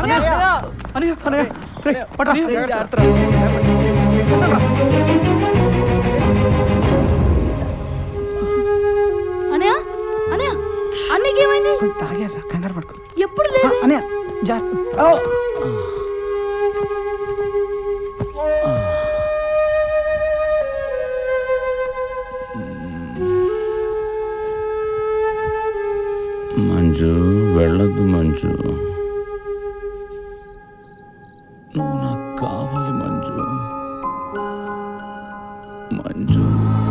అనయ్య అనయ్య రేయ్, పట్టు అనయ్య. అనయా అనయా అన్నకి ఏమైంది కొంచెం తాగారా కంగారు పడుకో ఎప్పుడు లేదు అనయ్య జాగ్రత్త ఓ! మంజు వెళ్ళొద్దు మంజు నువ్వు నాకు కావాలి మంజు మంజు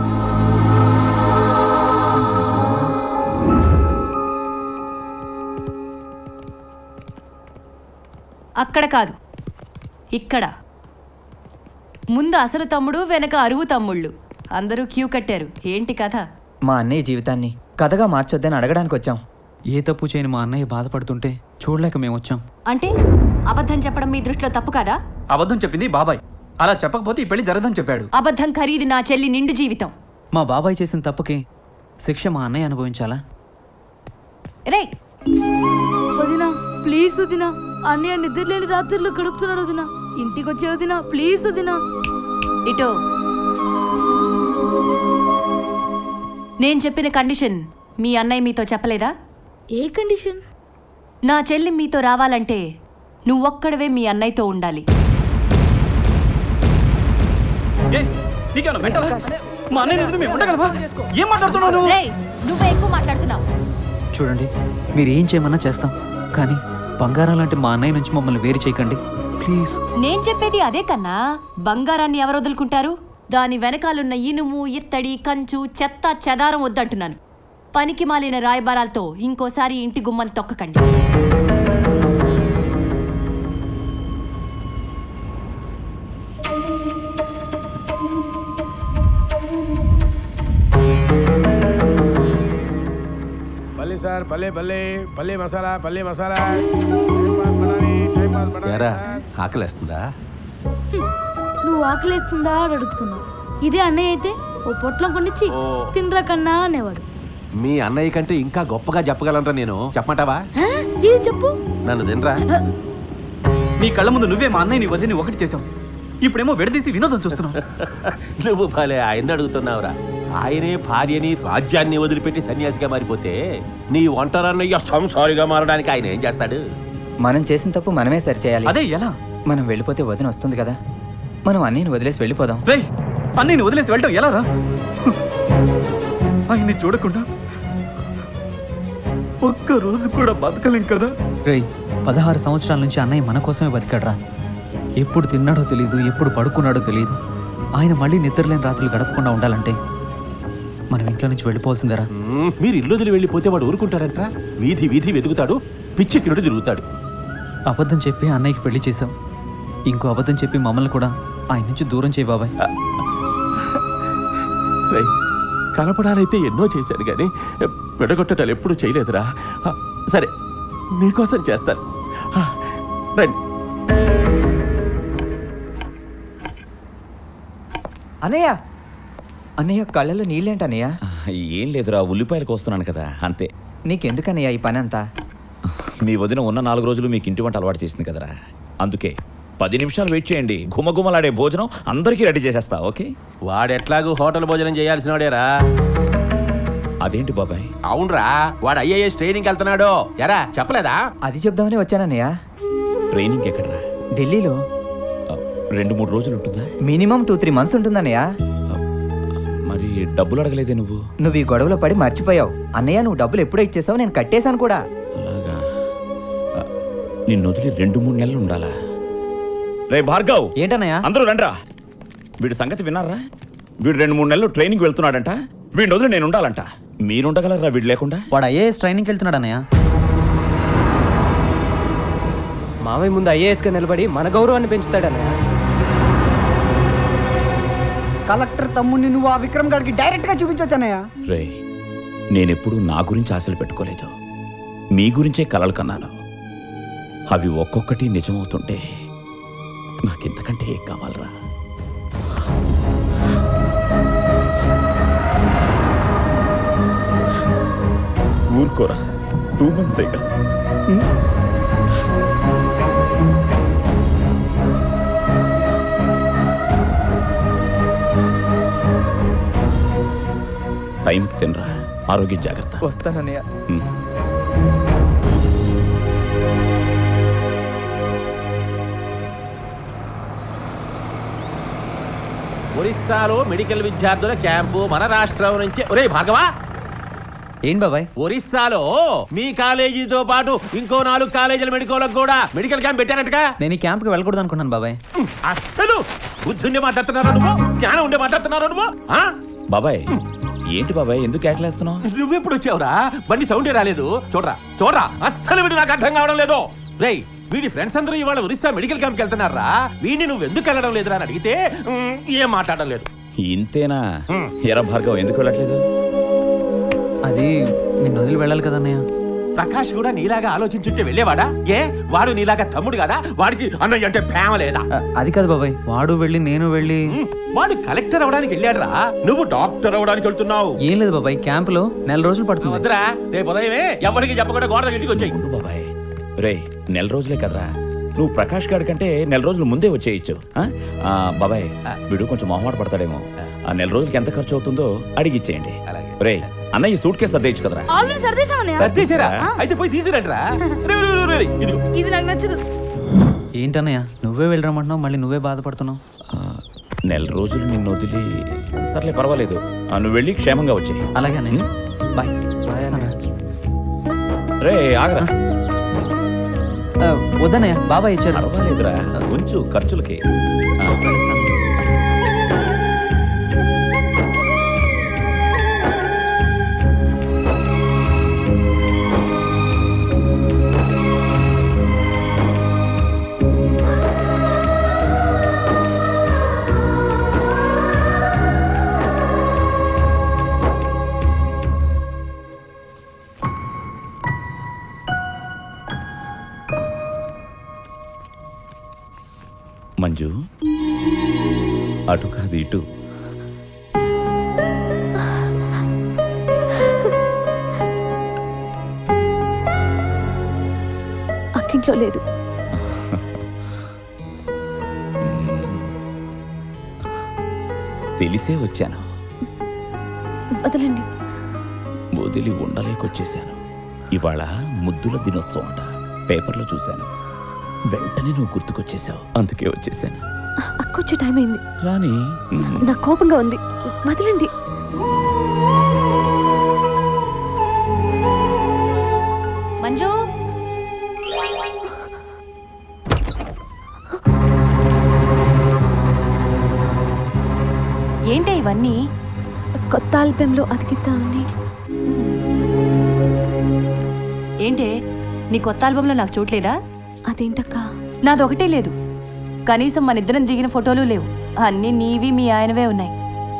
అక్కడ కాదు ఇక్కడ ముందు అసలు తమ్ముడు వెనక అరువు తమ్ముళ్ళు అందరూ క్యూ కట్టారు ఏంటి కథ మా అన్నయ్య జీవితాన్ని కథగా మార్చొద్దని అడగడానికి వచ్చాం ఏ తప్పు చేయని మా అన్నయ్య బాధపడుతుంటే చూడలేక మేము వచ్చాం అంటే అబద్ధం చెప్పడం మీ దృష్టిలో తప్పు కాదా అబద్ధం చెప్పింది బాబాయ్ అలా చెప్పకపోతే ఈ పెళ్లి జరగదని చెప్పాడు అబద్ధం ఖరీదు నా చెల్లి నిండు జీవితం మా బాబాయ్ చేసిన తప్పుకి శిక్ష మా అన్నయ్య అనుభవించాలా రే వదినా ప్లీజ్ వదినా అన్నయ్య నిద్ర లేని రాత్రులు గడుపుతున్నాడు వదినా ఇంటికి వచ్చే వదినా ప్లీజ్ వదినా ఇటో నేను చెప్పిన కండిషన్ మీ అన్నయ్య మీతో చెప్పలేదా ఏ కండిషన్ నా చెల్లి మీతో రావాలంటే నువ్వొక్కడవే మీ అన్నయ్యతో ఉండాలి ఏ నీకేమన్నా మెంటలా మా అన్నయ్య ఎదురు మేము ఉండగలమా ఏం మాట్లాడుతున్నావు నువ్వు రేయ్ నువ్వే ఎక్కువ మాట్లాడుతున్నావు చూడండి మీరు ఏం చేయమన్నా చేస్తాం కానీ బంగారం లాంటి మా అన్నయ్య నుంచి మమ్మల్ని వేరు చేయకండి ప్లీజ్ నేను చెప్పేది అదే కన్నా బంగారాన్ని ఎవరు వదులుకుంటారు దాని వెనకాలన్న ఇనుము ఇత్తడి కంచు చెత్త చెదారం వద్దంటున్నాను పనికి మాలిన రాయబారాలతో ఇంకోసారి ఇంటి గుమ్మని తొక్కకండి భలే సార్ భలే భలే భలే మసాలా భలే మసాలా టైం పాస్ బనానీ, టైం పాస్ బనానీ ఎరా సార్. ఆకలేస్తుందా నువ్వు ఆకలేస్తుందా అని అడుగుతున్నావు ఇదే అన్నయ్య అయితే ఓ పొట్లం కొనిచ్చి తినరా కన్నా అనేవాడు మీ అన్నయ్య కంటే ఇంకా గొప్పగా చెప్పగలనరా నేను చెప్పమంటావా హా? ఇది చెప్పు నన్ను తినరా నీ కళ్ళ ముందు నువ్వే మా అన్నయ్యని వదిని ఒకటి చేసావు ఇప్పుడేమో విడదీసి వినోదం చూస్తున్నావు నువ్వు భలే ఆయన అడుగుతున్నావురా ఆయనే భార్యని రాజ్యాన్ని వదిలిపెట్టి సన్యాసిగా మారిపోతే నీ ఒంటరన్నయ్య సంసారిగా మారడానికి ఆయన ఏం చేస్తాడు మనం చేసిన తప్పు మనమే సరి చేయాలి అదే ఎలా మనం వెళ్ళిపోతే వదిన వస్తుంది కదా మనం అన్నయ్యని వదిలేసి వెళ్ళిపోదాం రేయ్ అన్నయ్యని వదిలేసి వెళ్ళటం ఎలా రా ఆయన్ని చూడకుండా ఒక్క రోజు కూడా బతకలేం కదా రేయ్ పదహారు సంవత్సరాల నుంచి అన్నయ్య మన కోసమే బతికాడ్రా ఎప్పుడు తిన్నాడో తెలియదు ఎప్పుడు పడుకున్నాడో తెలియదు ఆయన మళ్ళీ నిద్రలేని రాత్రులు గడపకుండా ఉండాలంటే మనం ఇంట్లో నుంచి వెళ్ళిపోవాల్సిందేరా మ్మ్, మీరు ఇల్లు వదిలి వెళ్ళిపోతే వాడు ఊరుకుంటారంట వీధి వీధి వెతుకుతాడు పిచ్చి కిరుడు తిరుగుతాడు అబద్ధం చెప్పి అన్నయ్యకి పెళ్లి చేశాం ఇంకో అబద్ధం చెప్పి మమ్మల్ని కూడా ఆయన నుంచి దూరం చేయి బాబాయ్ రేయ్, కనపడాలైతే ఎన్నో చేశాను కానీ విడగొట్టడాలు ఎప్పుడు చేయలేదురా ఆ, సరే మీకోసం చేస్తాను ఆ, రండి అన్నయ్య అన్నయ్య కళ్ళలో నీళ్ళేంటి అన్నయ్య ఏం లేదురా ఉల్లిపాయలకు వస్తున్నాను కదా అంతే నీకెందుకన్నయ్య ఈ పని అంతా మీ వదిన ఉన్న నాలుగు రోజులు మీకు ఇంటి వంట అలవాటు చేసింది కదరా అందుకే పది నిమిషాలు వెయిట్ చేయండి గుమగుమలాడే భోజనం అందరికీ రెడీ చేసేస్తా ఓకే వాడెట్లాగూ హోటల్ భోజనం చేయాల్సిన వాడేరా అదేంటి బాబాయ్ అవునరా వాడు ఐఏఎస్ ట్రైనింగ్కి వెళ్తున్నాడు ఎరా చెప్పలేదా అది చెప్దామని వచ్చానన్నయ్య ట్రైనింగ్ ఎక్కడరా ఢిల్లీలో ఆ, రెండు మూడు రోజులు ఉంటుందా మినిమం టూ త్రీ మంత్స్ ఉంటుందన్నయ్య మరి డబ్బులు అడగలేదే నువ్వు నువ్వు ఈ గొడవలో పడి మర్చిపోయావు అన్నయ్య నువ్వు డబ్బులు ఎప్పుడో ఇచ్చేసావు నేను కట్టేశాను కూడా అలాగా ఆ, నిన్ను వదిలి రెండు మూడు నెలలు ఉండాలా రే భార్గవ్ ఏంటన్నయ్య అందరూ రండ్రా వీడి సంగతి విన్నారా వీడు రెండు మూడు నెలలు ట్రైనింగ్ వెళ్తున్నాడంట వీడిని వదిలి నేను ఉండాలంట మీరుండగలరా వీడు లేకుండా వాడు ఐఏఎస్ ట్రైనింగ్కి వెళ్తున్నాడు అన్నయ్య మామయ్య ముందు ఐఏఎస్గా నిలబడి మన గౌరవాన్ని పెంచుతాడన్నయ్య కలెక్టర్ తమ్ముడిని నువ్వు ఆ విక్రమ్ గారికి డైరెక్ట్ గా చూపించొచ్చనయ్య రే నేనెప్పుడూ నా గురించి ఆశలు పెట్టుకోలేదు మీ గురించే కలలు కన్నాను అవి ఒక్కొక్కటి నిజమవుతుంటే నాకింతకంటే ఏం కావాలరా ఊరుకోరా టూ మంత్స్ తినరా ఆరోగ్య జాగ్రత్త వస్తానన్నయ్య ఉమ్. ఒరిస్సాలో మెడికల్ విద్యార్థుల క్యాంపు మన రాష్ట్రం నుంచి ఒరే భాగవా ఏంటి బాబాయ్ ఒరిస్సాలో మీ కాలేజీతో పాటు ఇంకో నాలుగు కాలేజీల మెడికోలకు కూడా మెడికల్ క్యాంప్ పెట్టానంటగా నేను ఈ క్యాంప్కి వెళ్ళకూడదు అనుకున్నాను బాబాయ్ అస్సలు బుద్ధుండి మాట్లాడుతున్నారా నువ్వు జ్ఞానం ఉండే మాట్లాడుతున్నారా నువ్వు ఆ? బాబాయ్ ఏంటి బాబాయ్ ఎందుకు కేకలేస్తున్నావు నువ్వెప్పుడు వచ్చావురా బండి సౌండే రాలేదు చూడరా చూడరా అస్సలు వీడు నాకు అర్థం కావడం లేదు రేయ్ వీడి ఫ్రెండ్స్ అందరూ ఇవాళ ఒరిస్సా మెడికల్ క్యాంప్కి వెళ్తున్నారా వీడిని నువ్వు ఎందుకు వెళ్ళడం లేదురా అని అడిగితే "ఉమ్, ఏం మాట్లాడడం లేదు ఇంతేనా ఎరా భార్గవ్ ఎందుకు వెళ్ళట్లేదు అది నిన్ను వదిలి వెళ్ళాలి కదా అన్నయ్య ప్రకాష్ కూడా నీలాగా ఆలోచించుంటే వెళ్ళేవాడా ఏ వాడు నీలాగా తమ్ముడు కదా వాడికి అన్నయ్య అంటే ప్రేమ లేదా అ- అది కాదు బాబాయ్ వాడు వెళ్ళి నేను వెళ్ళి ఉమ్, వాడు కలెక్టర్ అవడానికి వెళ్ళాడురా నువ్వు డాక్టర్ అవడానికి వెళ్తున్నావు ఏం లేదు బాబాయ్ క్యాంపులో నెల రోజులు పడుతుంది వద్దురా రేపు ఉదయమే ఎవరికి చెప్పకుండా గోడ ఇంటికి వచ్చాయి ఉండు బాబాయ్ రే నెల రోజులే కదరా నువ్వు ప్రకాష్ గారి కంటే నెల రోజులు ముందే వచ్చేయచ్చు ఆ? ఆ, బాబాయ్ వీడు కొంచెం మొహమాట పడతాడేమో ఆ నెల రోజులకి ఎంత ఖర్చు అవుతుందో అడిగిచ్చేయండి అలాగే. రే అన్నయ్య సూట్ కేసు అద్దెచ్చు కదరా ఆల్రెడీ సర్దేశామన్నయ్య సర్దేశారా అయితే పోయి తీసుకురండిరా రే, రే, రే, రే, ఇదిగో ఇది నాకు నచ్చదు ఏంటన్నయ్య నువ్వే వెళ్ళరమంటున్నావు మళ్ళీ నువ్వే బాధపడుతున్నావు ఆ, నెల రోజులు నిన్ను వదిలి సర్లే పర్వాలేదు ఆ, నువ్వు వెళ్ళి క్షేమంగా వచ్చేయి అలాగే అన్నయ్య బాయ్ వస్తాను. రే ఆగరా ఆ, వద్దన్నయ్య బాబాయ్ ఇచ్చారు పర్వాలేదురా ఉంచు ఖర్చులకి ఆ, వెళ్ళొస్తాను. మంజు అటు కాదు ఇటు అక్కింట్లో లేదు తెలిసే వచ్చాను వదలండి వదిలి ఉండలేకొచ్చేశాను ఇవాళ ముద్దుల దినోత్సవం అంట పేపర్లో చూశాను వెంటనే నువ్వు గుర్తుకొచ్చేసావు అందుకే వచ్చేసాను అక్క వచ్చే టైం అయింది రాని నా కోపంగా ఉంది వదలండి మంజు ఏంటి ఇవన్నీ కొత్త ఆల్బెంలో అతికిద్దామని ఏంటే నీ కొత్త ఆల్బంలో నాకు చూడలేదా అదేంటక్క నాదొకటే లేదు కనీసం మన ఇద్దరం దిగిన ఫోటోలు లేవు అన్నీ నీవి మీ ఆయనవే ఉన్నాయి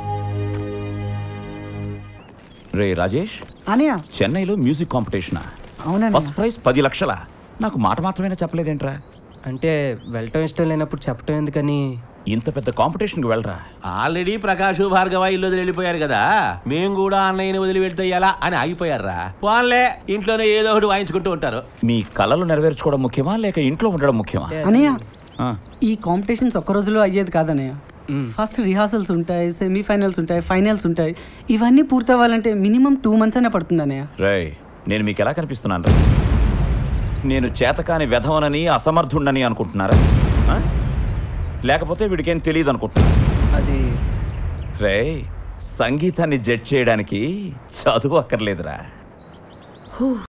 రే రాజేష్ అనియా చెన్నైలో మ్యూజిక్ కాంపిటీషన్ అవునండి ఫస్ట్ ప్రైజ్ పది లక్షల నాకు మాట మాత్రమే చెప్పలేదేంట్రా అంటే వెళ్ళటం ఇష్టం లేనప్పుడు చెప్పటం ఎందుకని ఇంత పెద్ద కాంపిటీషన్కి వెళ్ళరా ఆల్రెడీ ప్రకాష్ భార్గవ ఇల్లు వదిలి వెళ్ళిపోయారు కదా మేము కూడా అన్నయ్యని వదిలి వెళ్తే ఎలా అని ఆగిపోయారా వాళ్ళే ఇంట్లోనే ఏదో ఒకటి వాయించుకుంటూ ఉంటారు మీ కళలు నెరవేర్చుకోవడం ముఖ్యమా లేక ఇంట్లో ఉండడం ముఖ్యమా అనియా ఆ, ఈ కాంపిటీషన్స్ ఒక్క రోజులో అయ్యేది కాదన్నయ్య ఫస్ట్ రిహార్సల్స్ ఉంటాయి సెమీఫైనల్స్ ఉంటాయి ఫైనల్స్ ఉంటాయి ఇవన్నీ పూర్తవ్వాలంటే మినిమం టూ మంత్స్ అయినా పడుతుంది అన్నయ్య రేయ్ నేను మీకు ఎలా కనిపిస్తున్నాను రా నేను చేతకాని వెధవనని అసమర్థుండని అనుకుంటున్నారా ఆ? లేకపోతే వీడికేం తెలియదు అనుకుంటున్నా అది రే సంగీతాన్ని జడ్జ్ చేయడానికి చదువు అక్కర్లేదురా